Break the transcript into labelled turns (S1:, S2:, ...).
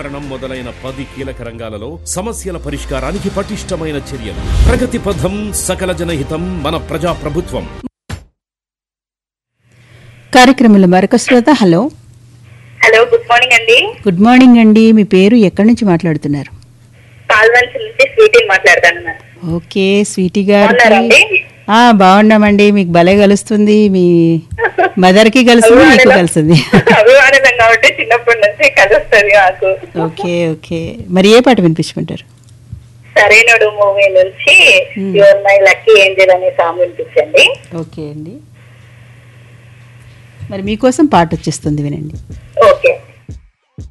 S1: పర్యావరణం మొదలైన పది కీలక రంగాలలో సమస్యల పరిష్కారానికి పటిష్టమైన చర్యలు ప్రగతి పథం సకల జనహితం మన ప్రజా ప్రభుత్వం
S2: కార్యక్రమంలో మరొక శ్రోత హలో
S3: హలో గుడ్ మార్నింగ్ అండి
S2: గుడ్ మార్నింగ్ అండి మీ పేరు ఎక్కడి నుంచి మాట్లాడుతున్నారు
S3: పాల్వంచి నుంచి స్వీటీని మాట్లాడతాను మ్యామ్.
S2: ఓకే స్వీటీ
S3: బాగున్నారా
S2: గారికి
S3: అండి?
S2: ఆ బాగున్నామండి మీకు భలే కలుస్తుంది మీ మదర్ కి కలుస్తుంది మీకు
S3: అభిమానులం-
S2: కలుస్తుంది
S3: అభిమానులం కాబట్టి చిన్నప్పటి నుంచి కలుస్తుంది నాకు
S2: ఓకే ఓకే మరి ఏ పాట వినిపించమంటారు
S3: సరైనడు మూవీ నుంచి యువర్ మై లక్కీ ఏంజల్ అనే సాంగ్ వినిపించండి
S2: ఓకే అండి మరి మీకోసం పాట వచ్చేస్తుంది వినండి
S3: ఓకే